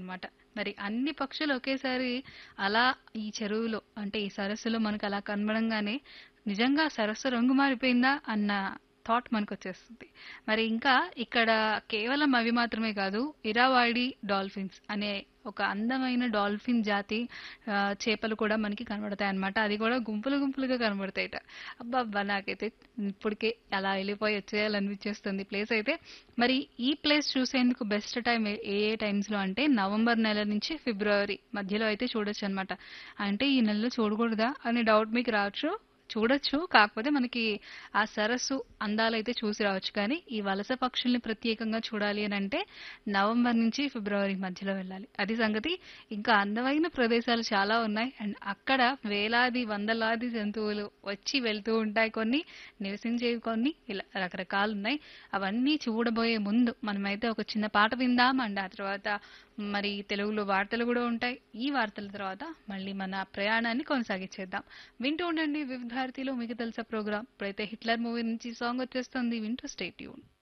అన్నమాట మరి అన్ని పక్షులు ఒకేసారి అలా ఈ చెరువులో అంటే ఈ సరస్సులో మనకు అలా కనబడంగానే నిజంగా సరస్సు రంగు మారిపోయిందా అన్న థాట్ మనకు వచ్చేస్తుంది మరి ఇంకా ఇక్కడ కేవలం అవి మాత్రమే కాదు ఇరావాడి డాల్ఫిన్స్ అనే ఒక అందమైన డాల్ఫిన్ జాతి ఆ, చేపలు కూడా మనకి కనబడతాయి అన్నమాట అది కూడా గుంపులు గుంపులుగా కనబడతాయిట అబ్బా అబ్బా నాకైతే ఇప్పటికే అలా వెళ్ళిపోయి వచ్చేయాలనిపించేస్తుంది ప్లేస్ అయితే మరి ఈ ప్లేస్ చూసేందుకు బెస్ట్ టైం ఏ ఏ టైమ్స్ లో అంటే నవంబర్ నెల నుంచి ఫిబ్రవరి మధ్యలో అయితే చూడొచ్చు అనమాట అంటే ఈ నెలలో చూడకూడదా అనే డౌట్ మీకు రావచ్చు చూడొచ్చు కాకపోతే మనకి ఆ సరస్సు అందాలైతే చూసి రావచ్చు కానీ ఈ వలస పక్షుల్ని ప్రత్యేకంగా చూడాలి అని అంటే నవంబర్ నుంచి ఫిబ్రవరి మధ్యలో వెళ్ళాలి అది సంగతి ఇంకా అందమైన ప్రదేశాలు చాలా ఉన్నాయి అండ్ అక్కడ వేలాది వందలాది జంతువులు వచ్చి వెళ్తూ ఉంటాయి కొన్ని నివసించేవి కొన్ని ఇలా రకరకాలు ఉన్నాయి అవన్నీ చూడబోయే ముందు మనమైతే ఒక చిన్న పాట విందాం అండ్ ఆ తర్వాత మరి తెలుగులో వార్తలు కూడా ఉంటాయి ఈ వార్తల తర్వాత మళ్ళీ మన ప్రయాణాన్ని కొనసాగించేద్దాం వింటూ ఉండండి వివిధ భారతిలో మీకు తెలుసా ప్రోగ్రామ్ ఇప్పుడైతే హిట్లర్ మూవీ నుంచి సాంగ్ వచ్చేస్తుంది వింటూ స్టేట్ ట్యూన్